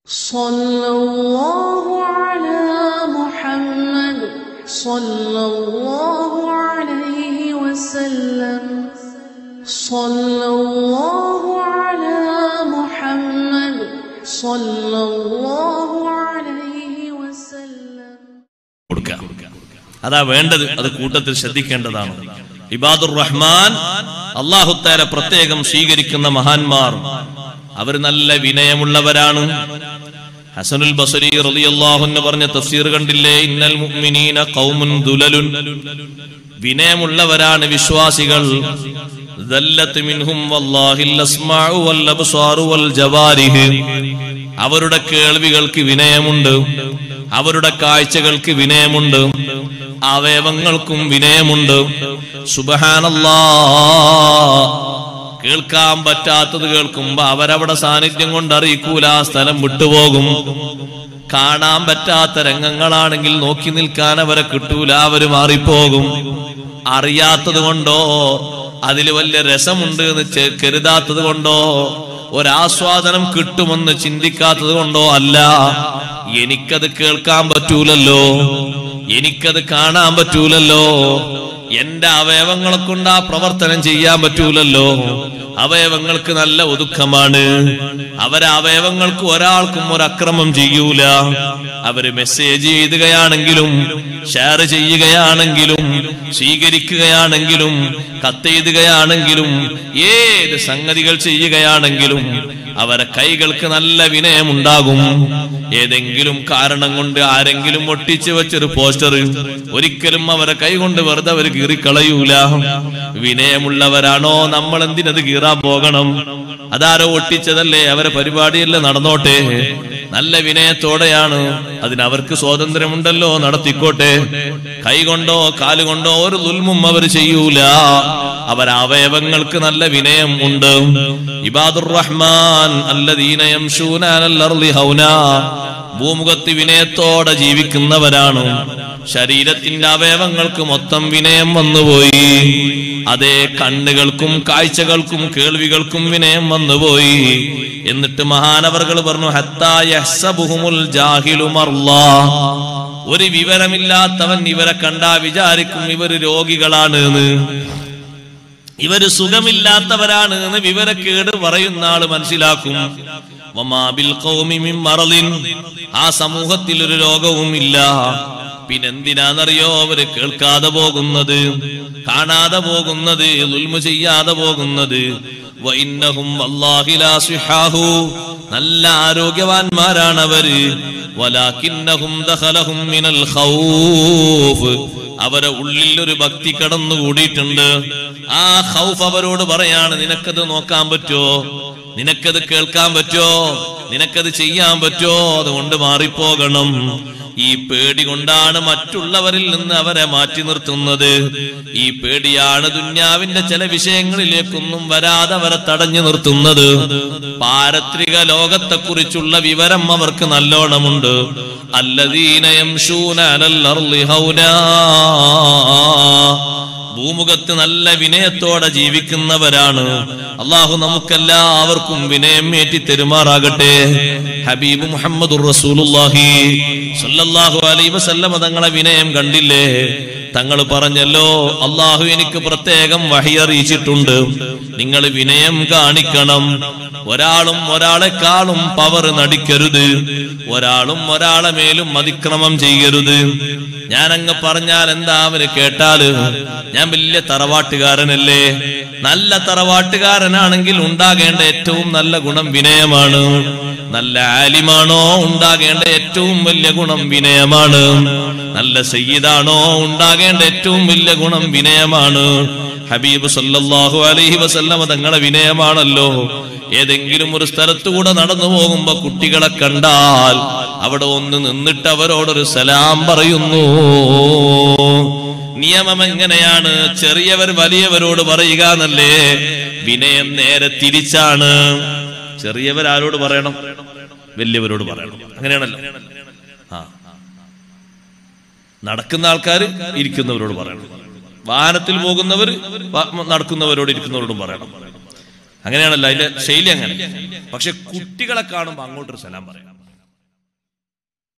صلى الله على محمد صلى الله عليه وسلم صلى الله على محمد صلى الله عليه وسلم കൊടുക്കുക അതാ വേണ്ടത് അത് കൂട്ടത്തിൽ ശ്രദ്ധിക്കേണ്ടതാണ് ഇബാദുർ റഹ്മാൻ അള്ളാഹുത്താര പ്രത്യേകം സ്വീകരിക്കുന്ന മഹാന്മാർ അവർ നല്ല വിനയമുള്ളവരാണ് ഹസനുൽ ബസരി റളിയല്ലാഹു അൻഹു പറഞ്ഞ തഫ്സീർ കണ്ടില്ലേ ഇന്നൽ മുഅ്മിനീന ഖൗമുൻ ദുലലുൻ വിനയമുള്ളവരാണ് വിശ്വാസികൾ ദല്ലത്ത് മിൻഹും വല്ലാഹിൽ അസ്മാഉ വൽ അബ്സാറു വൽ ജവാരിഹ് അവരുടെ കേൾവികൾക്ക് വിനയമുണ്ട് അവരുടെ കാഴ്ചകൾക്ക് വിനയമുണ്ട് അവയവങ്ങൾക്കും വിനയമുണ്ട് സുബഹാനല്ലാ കേൾക്കാൻ പറ്റാത്തത് കേൾക്കുമ്പോ അവരവിടെ സാന്നിധ്യം കൊണ്ട് അറിയിക്കൂല ആ സ്ഥലം വിട്ടുപോകും കാണാൻ പറ്റാത്ത രംഗങ്ങളാണെങ്കിൽ നോക്കി നിൽക്കാൻ അവരെ കിട്ടൂല അവര് മാറിപ്പോകും അറിയാത്തത് കൊണ്ടോ അതിൽ വലിയ രസമുണ്ട് എന്ന് ചെ- കരുതാത്തത് കൊണ്ടോ ഒരാസ്വാദനം കിട്ടുമെന്ന് ചിന്തിക്കാത്തത് കൊണ്ടോ അല്ല എനിക്കത് കേൾക്കാൻ പറ്റൂലല്ലോ എനിക്കത് കാണാൻ പറ്റൂലല്ലോ എന്റെ അവയവങ്ങളെ കൊണ്ട് ആ പ്രവർത്തനം ചെയ്യാൻ പറ്റൂലല്ലോ അവയവങ്ങൾക്ക് നല്ല ഒതുക്കമാണ് അവരെ അവയവങ്ങൾക്ക് ഒരാൾക്കും ഒരു അക്രമം ചെയ്യൂല അവര് മെസ്സേജ് ചെയ്യുകയാണെങ്കിലും ഷെയർ ചെയ്യുകയാണെങ്കിലും സ്വീകരിക്കുകയാണെങ്കിലും കത്തെഴുതുകയാണെങ്കിലും ഏത് സംഗതികൾ ചെയ്യുകയാണെങ്കിലും അവരെ കൈകൾക്ക് നല്ല വിനയമുണ്ടാകും ഏതെങ്കിലും കാരണം കൊണ്ട് ആരെങ്കിലും ഒട്ടിച്ചു വെച്ചൊരു പോസ്റ്റർ ഒരിക്കലും അവരെ കൈ കൊണ്ട് വെറുതെ അവർ കീറിക്കളയൂല വിനയമുള്ളവരാണോ നമ്മൾ എന്തിനത് കീറാൻ പോകണം അതാരോ ഒട്ടിച്ചതല്ലേ അവരെ പരിപാടിയല്ലേ നടന്നോട്ടെ നല്ല വിനയത്തോടെയാണ് അതിന് അവർക്ക് സ്വാതന്ത്ര്യമുണ്ടല്ലോ നടത്തിക്കോട്ടെ കൈകൊണ്ടോ കാലുകൊണ്ടോ ഒരു ദുൽമും അവർ ചെയ്യൂല അവർ അവയവങ്ങൾക്ക് നല്ല വിനയം ഉണ്ട് ഇബാദുർ റഹ്മാൻ അല്ലദീന യംശൂന അലൽ അർളി ഹൗനാ ഭൂമുഖത്ത് വിനയത്തോടെ ജീവിക്കുന്നവരാണ് ശരീരത്തിന്റെ അവയവങ്ങൾക്ക് മൊത്തം വിനയം വന്നുപോയി അതേ കണ്ണുകൾക്കും കാഴ്ചകൾക്കും കേൾവികൾക്കും വിനയം വന്നുപോയി എന്നിട്ട് മഹാനവർകൾ പറഞ്ഞു ഹത്താ യഹ്സബുഹുമുൽ ജാഹിലു മർളാ. ഒരു വിവരമില്ലാത്തവൻ ഇവരെ കണ്ടാ വിചാരിക്കും ഇവര് രോഗികളാണ് എന്ന് ഇവര് സുഖമില്ലാത്തവരാണ് എന്ന് വിവരക്കേട് പറയുന്ന ആള് മനസ്സിലാക്കും വമാ ബിൽ ഖൗമി മിൻ മറളിൻ. ആ സമൂഹത്തിൽ ഒരു രോഗവും ഇല്ല പിന്നെന്തിനാന്നറിയോ അവര് കേൾക്കാതെ പോകുന്നത് കാണാതെ പോകുന്നത് ദുൽമു ചെയ്യാതെ പോകുന്നത് വഇന്നഹും വല്ലാഹി ലാ സിഹാഹു. നല്ല ആരോഗ്യവാന്മാരാണ് അവര് വലാകിന്നഹും ദഖലഹും മിനൽ ഖൗഫ് അവരെ ഉള്ളിൽ ഒരു ഭക്തി കടന്നുകൂടിയിട്ടുണ്ട് ആ ഹൗഫ് അവരോട് പറയാണ് നിനക്കത് നോക്കാൻ പറ്റോ നിനക്കത് കേൾക്കാൻ പറ്റോ നിനക്കത് ചെയ്യാൻ പറ്റോ അതുകൊണ്ട് മാറിപ്പോകണം ഈ പേടി കൊണ്ടാണ് മറ്റുള്ളവരിൽ നിന്ന് അവരെ മാറ്റി നിർത്തുന്നത് ഈ പേടിയാണ് ദുന്യാവിന്റെ ചില വിഷയങ്ങളിലേക്കൊന്നും വരാതെ അവരെ തടഞ്ഞു നിർത്തുന്നത് പാരത്രിക ലോകത്തെക്കുറിച്ചുള്ള വിവരം അവർക്ക് നല്ലോണമുണ്ട് അല്ലദീനയം ഭൂമുഖത്ത് നല്ല വിനയത്തോടെ ജീവിക്കുന്നവരാണ് അള്ളാഹു നമുക്കെല്ലാവർക്കും വിനയം ഏറ്റി തെരുമാറാകട്ടെ ഹബീബ് മുഹമ്മദ് റസൂലുള്ളാഹി സല്ലല്ലാഹു അലൈഹി വസല്ലമ തങ്ങളെ വിനയം കണ്ടില്ലേ തങ്ങൾ പറഞ്ഞല്ലോ അള്ളാഹു എനിക്ക് പ്രത്യേകം വഹി അറിയിച്ചിട്ടുണ്ട് നിങ്ങൾ വിനയം കാണിക്കണം ഒരാളും ഒരാളെക്കാളും പവർ നടിക്കരുത് ഒരാളും ഒരാളെ മേലും അതിക്രമം ചെയ്യരുത് ഞാൻ അങ്ങ് പറഞ്ഞാൽ എന്താ അവന് കേട്ടാല് ഞാൻ വലിയ തറവാട്ടുകാരനല്ലേ നല്ല തറവാട്ടുകാരനാണെങ്കിൽ ഉണ്ടാകേണ്ട ഏറ്റവും നല്ല ഗുണം വിനയമാണ് നല്ല ആലിമാണോ ഉണ്ടാകേണ്ട ഏറ്റവും വലിയ ഗുണം വിനയമാണ് നല്ല സയ്യിദാണോ ഉണ്ടാകേണ്ട ഏറ്റവും വലിയ ഗുണം വിനയമാണ് ഹബീബ് സല്ലല്ലാഹു അലൈഹി വസല്ലമ തങ്ങളെ വിനയമാണല്ലോ ഏതെങ്കിലും ഒരു സ്ഥലത്തുകൂടെ നടന്നു പോകുമ്പോ കുട്ടികളെ കണ്ടാൽ അവിടെ ഒന്ന് നിന്നിട്ട് അവരോടൊരു സലാം പറയുന്നു നിയമം എങ്ങനെയാണ് ചെറിയവർ വലിയവരോട് പറയുക എന്നല്ലേ വിനയം നേരെ തിരിച്ചാണ് ചെറിയവർ ആരോട് പറയണം വലിയവരോട് പറയണം അങ്ങനെയാണല്ലോ ആ നടക്കുന്ന ആൾക്കാർ ഇരിക്കുന്നവരോട് പറയണം വാഹനത്തിൽ പോകുന്നവർ വ- നടക്കുന്നവരോട് ഇരിക്കുന്നവരോടും പറയണം അങ്ങനെയാണല്ലോ അതിന്റെ ശൈലി അങ്ങനെ പക്ഷെ കുട്ടികളെ കാണുമ്പോൾ അങ്ങോട്ടൊരു സലാം പറയണം